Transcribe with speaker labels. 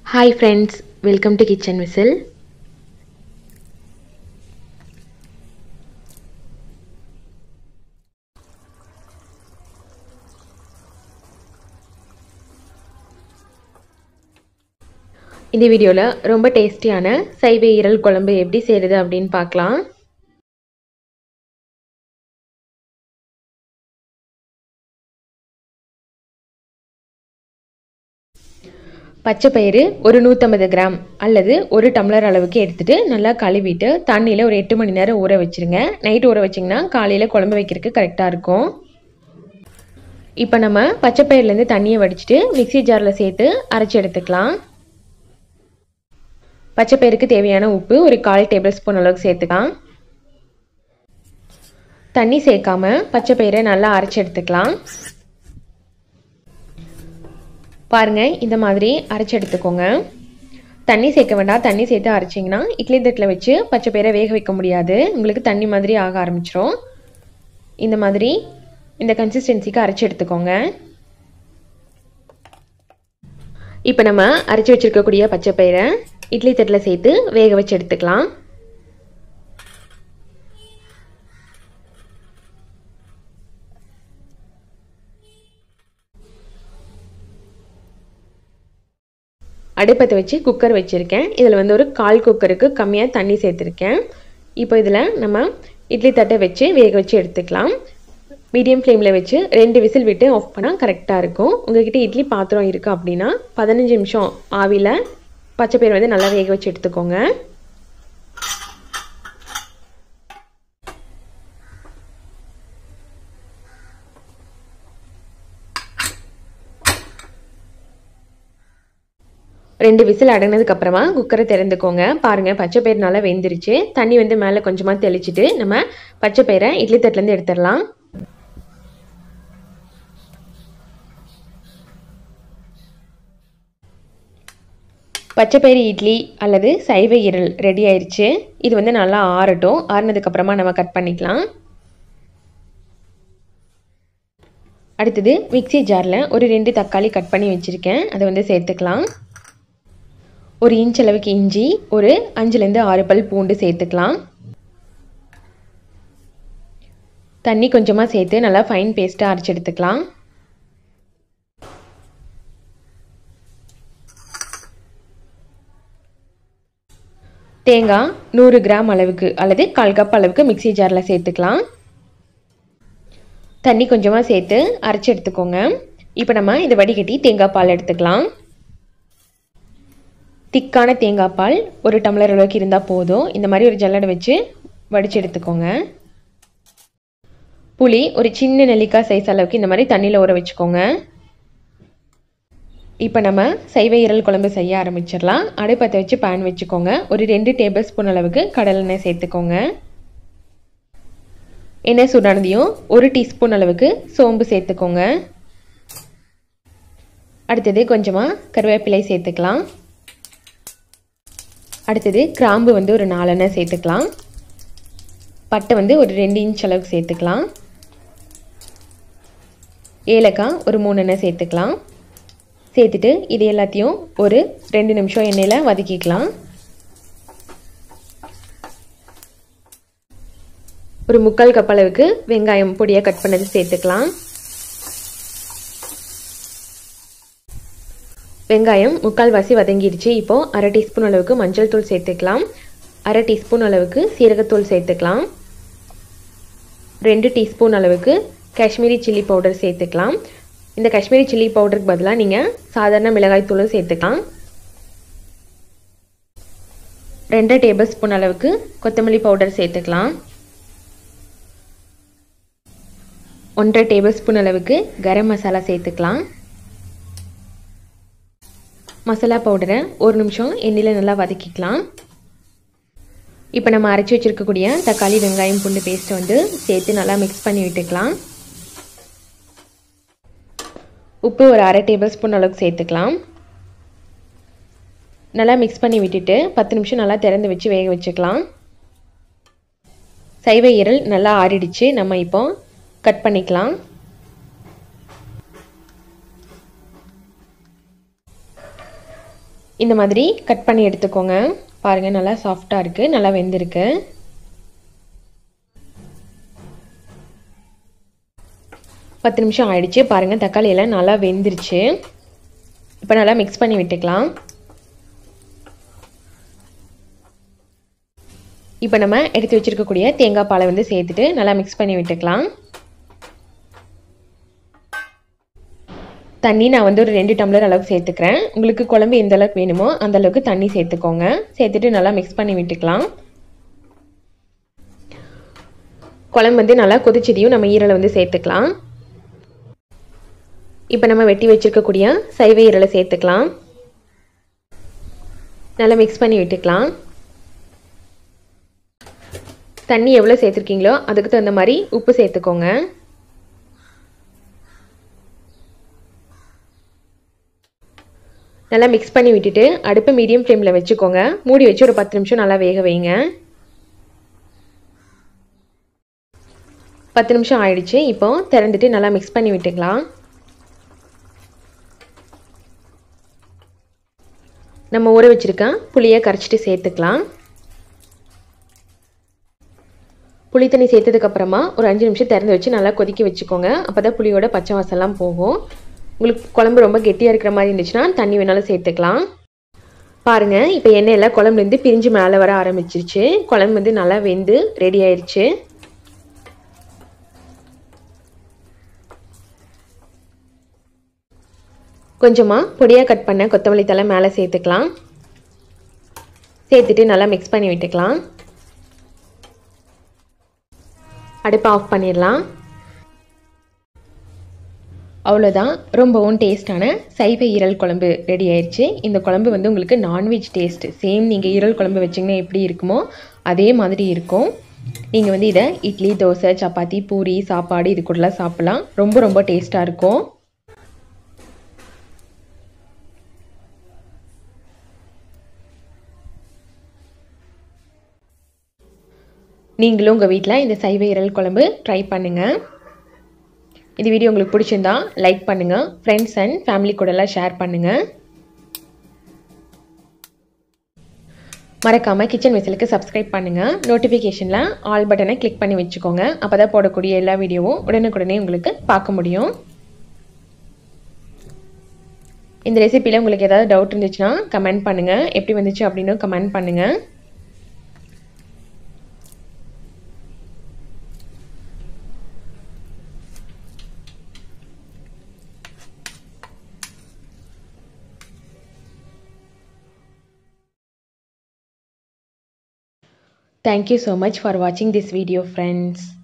Speaker 1: Hi friends welcome to kitchen whistle இந்த வீடியோவில் ரொம்ப டேஸ்டியான சைவ ஈரல் குழம்பு எப்படி செய்கிறது அப்படின்னு பார்க்கலாம் பச்சை பயிறு ஒரு நூற்றம்பது கிராம் அல்லது ஒரு டம்ளர் அளவுக்கு எடுத்துகிட்டு நல்லா கழுவிட்டு தண்ணியில் ஒரு எட்டு மணி நேரம் ஊற வச்சுருங்க நைட் ஊற வச்சிங்கன்னா காலையில் குழம்பு வைக்கிறதுக்கு கரெக்டாக இருக்கும் இப்போ நம்ம பச்சை பயிர்லேருந்து தண்ணியை வடிச்சிட்டு மிக்சி ஜாரில் சேர்த்து அரைச்சி எடுத்துக்கலாம் பச்சை பயிருக்கு தேவையான உப்பு ஒரு கால் டேபிள் ஸ்பூன் அளவுக்கு சேர்த்துக்கலாம் தண்ணி சேர்க்காம பச்சை பயிரை நல்லா அரைச்சி எடுத்துக்கலாம் பாருங்கள் இந்த மாதிரி அரைச்சி எடுத்துக்கோங்க தண்ணி சேர்க்க வேண்டாம் தண்ணி சேர்த்து அரைச்சிங்கன்னா இட்லி தட்டில் வச்சு பச்சை பயிரை வேக வைக்க முடியாது உங்களுக்கு தண்ணி மாதிரி ஆக ஆரம்பிச்சிரும் இந்த மாதிரி இந்த கன்சிஸ்டன்சிக்கு அரைச்சி எடுத்துக்கோங்க இப்போ நம்ம அரைச்சி வச்சுருக்கக்கூடிய பச்சை பயிரை இட்லி தட்டில் சேர்த்து வேக வச்சு எடுத்துக்கலாம் அடுப்பத்தை வச்சு குக்கர் வச்சுருக்கேன் இதில் வந்து ஒரு கால் குக்கருக்கு கம்மியாக தண்ணி சேர்த்துருக்கேன் இப்போ இதில் நம்ம இட்லி தட்டை வச்சு வேக வச்சு எடுத்துக்கலாம் மீடியம் ஃப்ளேமில் வச்சு ரெண்டு விசில் விட்டு ஆஃப் பண்ணால் கரெக்டாக இருக்கும் உங்கள்கிட்ட இட்லி பாத்திரம் இருக்குது அப்படின்னா பதினஞ்சு நிமிஷம் ஆவியில் பச்சை பயிர் வந்து நல்லா வேக வச்சு எடுத்துக்கோங்க ரெண்டு விசில் அடங்கினதுக்கு அப்புறமா குக்கரை திறந்துக்கோங்க பாருங்கள் பச்சை பயிர் நல்லா வெந்துருச்சு தண்ணி வந்து மேலே கொஞ்சமாக தெளிச்சிட்டு நம்ம பச்சை பயிரை இட்லி தட்டிலேருந்து எடுத்துடலாம் பச்சைப்பயிறு இட்லி அல்லது சைவ ஈரல் ரெடி ஆயிடுச்சு இது வந்து நல்லா ஆறட்டும் ஆறுனதுக்கப்புறமா நம்ம கட் பண்ணிக்கலாம் அடுத்தது மிக்சி ஜாரில் ஒரு ரெண்டு தக்காளி கட் பண்ணி வச்சுருக்கேன் அதை வந்து சேர்த்துக்கலாம் ஒரு இன்ச் அளவுக்கு இஞ்சி ஒரு அஞ்சுலேருந்து ஆறு பல் பூண்டு சேர்த்துக்கலாம் தண்ணி கொஞ்சமாக சேர்த்து நல்லா ஃபைன் பேஸ்ட்டாக அரைச்சி எடுத்துக்கலாம் தேங்காய் நூறு கிராம் அளவுக்கு அல்லது கால் கப் அளவுக்கு மிக்சி ஜாரில் சேர்த்துக்கலாம் தண்ணி கொஞ்சமாக சேர்த்து அரைச்சி எடுத்துக்கோங்க இப்போ நம்ம இதை வடிகட்டி தேங்காய் பால் எடுத்துக்கலாம் திக்கான தேங்காய் பால் ஒரு டம்ளர் அளவுக்கு இருந்தால் போதும் இந்த மாதிரி ஒரு ஜல்லடை வச்சு வடித்து எடுத்துக்கோங்க புளி ஒரு சின்ன நெல்லிக்காய் சைஸ் அளவுக்கு இந்த மாதிரி தண்ணியில் ஊற வச்சுக்கோங்க இப்போ நம்ம சைவ ஈரல் குழம்பு செய்ய ஆரம்பிச்சிடலாம் அடுப்பத்தை வச்சு பேன் வச்சுக்கோங்க ஒரு ரெண்டு டேபிள் ஸ்பூன் அளவுக்கு கடலெண்ணெய் சேர்த்துக்கோங்க எண்ணெய் சூடானதையும் ஒரு டீஸ்பூன் அளவுக்கு சோம்பு சேர்த்துக்கோங்க அடுத்தது கொஞ்சமாக கருவேப்பிலை சேர்த்துக்கலாம் அடுத்தது கிராம்பு வந்து ஒரு நாலெண்ணெய் சேர்த்துக்கலாம் பட்டை வந்து ஒரு ரெண்டு இன்ச் அளவுக்கு சேர்த்துக்கலாம் ஏலக்காய் ஒரு மூணு எண்ணெய் சேர்த்துக்கலாம் சேர்த்துட்டு இது எல்லாத்தையும் ஒரு ரெண்டு நிமிஷம் எண்ணெயில் வதக்கிக்கலாம் ஒரு முக்கால் கப் அளவுக்கு வெங்காயம் பொடியாக கட் பண்ணது சேர்த்துக்கலாம் வெங்காயம் முக்கால் வாசி வதங்கிடுச்சு இப்போது அரை டீஸ்பூன் அளவுக்கு மஞ்சள் தூள் சேர்த்துக்கலாம் அரை டீஸ்பூன் அளவுக்கு சீரகத்தூள் சேர்த்துக்கலாம் ரெண்டு டீஸ்பூன் அளவுக்கு காஷ்மீரி சில்லி பவுடர் சேர்த்துக்கலாம் இந்த காஷ்மீரி சில்லி பவுடருக்கு பதிலாக நீங்கள் சாதாரண மிளகாய் தூளும் சேர்த்துக்கலாம் ரெண்டு டேபிள் ஸ்பூன் அளவுக்கு கொத்தமல்லி பவுடர் சேர்த்துக்கலாம் ஒன்றரை டேபிள் ஸ்பூன் அளவுக்கு கரம் மசாலா சேர்த்துக்கலாம் மசாலா பவுடரை ஒரு நிமிஷம் எண்ணெயில் நல்லா வதக்கிக்கலாம் இப்போ நம்ம அரைச்சி வச்சுருக்கக்கூடிய தக்காளி வெங்காயம் பூண்டு பேஸ்ட்டை வந்து சேர்த்து நல்லா மிக்ஸ் பண்ணி விட்டுக்கலாம் உப்பு ஒரு அரை டேபிள் ஸ்பூன் அளவுக்கு சேர்த்துக்கலாம் நல்லா மிக்ஸ் பண்ணி விட்டுட்டு பத்து நிமிஷம் நல்லா திறந்து வச்சு வேக வச்சுக்கலாம் சைவ ஈரல் நல்லா ஆறிடுச்சு நம்ம இப்போ கட் பண்ணிக்கலாம் இந்த மாதிரி கட் பண்ணி எடுத்துக்கோங்க பாருங்கள் நல்லா சாஃப்டாக இருக்குது நல்லா வெந்திருக்கு பத்து நிமிஷம் ஆயிடுச்சு பாருங்கள் தக்காளி எல்லாம் நல்லா வெந்துருச்சு இப்போ நல்லா மிக்ஸ் பண்ணி விட்டுக்கலாம் இப்போ நம்ம எடுத்து வச்சுருக்கக்கூடிய தேங்காய் பாலை வந்து சேர்த்துட்டு நல்லா மிக்ஸ் பண்ணி விட்டுக்கலாம் தண்ணி நான் வந்து ஒரு ரெண்டு டம்ளர் அளவுக்கு சேர்த்துக்கிறேன் உங்களுக்கு குழம்பு எந்த அளவுக்கு வேணுமோ அந்த அளவுக்கு தண்ணி சேர்த்துக்கோங்க சேர்த்துட்டு நல்லா மிக்ஸ் பண்ணி விட்டுக்கலாம் குழம்பு வந்து நல்லா கொதிச்சதையும் நம்ம ஈரலை வந்து சேர்த்துக்கலாம் இப்போ நம்ம வெட்டி வச்சுருக்கக்கூடிய சைவ ஈரலை சேர்த்துக்கலாம் நல்லா மிக்ஸ் பண்ணி விட்டுக்கலாம் தண்ணி எவ்வளோ சேர்த்துருக்கீங்களோ அதுக்கு தகுந்த மாதிரி உப்பு சேர்த்துக்கோங்க நல்லா மிக்ஸ் பண்ணி விட்டுட்டு அடுப்பு மீடியம் ஃப்ளேமில் வச்சுக்கோங்க மூடி வச்சு ஒரு பத்து நிமிஷம் நல்லா வேக வைங்க பத்து நிமிஷம் ஆயிடுச்சு இப்போ திறந்துட்டு நல்லா மிக்ஸ் பண்ணி விட்டுக்கலாம் நம்ம ஊற வச்சுருக்க புளியை கரைச்சிட்டு சேர்த்துக்கலாம் புளி தண்ணி சேர்த்ததுக்கப்புறமா ஒரு அஞ்சு நிமிஷம் திறந்து வச்சு நல்லா கொதிக்க வச்சுக்கோங்க அப்போ தான் புளியோட பச்சை வாசம்லாம் போகும் உங்களுக்கு குழம்பு ரொம்ப கெட்டியாக இருக்கிற மாதிரி இருந்துச்சுன்னா தண்ணி வேணாலும் சேர்த்துக்கலாம் பாருங்கள் இப்போ எண்ணெயில் குழம்புலேருந்து பிரிஞ்சு மேலே வர ஆரம்பிச்சிருச்சு குழம்பு வந்து நல்லா வெந்து ரெடி ஆயிடுச்சு கொஞ்சமாக பொடியாக கட் பண்ண கொத்தமல்லி தலை மேலே சேர்த்துக்கலாம் சேர்த்துட்டு நல்லா மிக்ஸ் பண்ணி விட்டுக்கலாம் அடுப்பை ஆஃப் பண்ணிடலாம் அவ்வளோதான் ரொம்பவும் டேஸ்டான சைவ ஈரல் குழம்பு ரெடி ஆயிடுச்சு இந்த குழம்பு வந்து உங்களுக்கு நான்வெஜ் டேஸ்ட் சேம் நீங்கள் ஈரல் குழம்பு வச்சிங்கன்னா எப்படி இருக்குமோ அதே மாதிரி இருக்கும் நீங்கள் வந்து இதை இட்லி தோசை சப்பாத்தி பூரி சாப்பாடு இது கூடலாம் சாப்பிட்லாம் ரொம்ப ரொம்ப டேஸ்ட்டாக இருக்கும் நீங்களும் உங்கள் வீட்டில் இந்த சைவ ஈரல் குழம்பு ட்ரை பண்ணுங்கள் இந்த வீடியோ உங்களுக்கு பிடிச்சிருந்தா லைக் பண்ணுங்கள் ஃப்ரெண்ட்ஸ் அண்ட் ஃபேமிலி கூடலாம் ஷேர் பண்ணுங்கள் மறக்காமல் கிச்சன் வெசலுக்கு சப்ஸ்கிரைப் பண்ணுங்கள் நோட்டிஃபிகேஷனில் ஆல் பட்டனை கிளிக் பண்ணி வச்சுக்கோங்க அப்போ தான் போடக்கூடிய எல்லா வீடியோவும் உடனுக்குடனே உங்களுக்கு பார்க்க முடியும் இந்த ரெசிப்பியில் உங்களுக்கு ஏதாவது டவுட் இருந்துச்சுன்னா கமெண்ட் பண்ணுங்கள் எப்படி வந்துச்சு அப்படின்னு கமெண்ட் பண்ணுங்கள் Thank you so much for watching this video friends.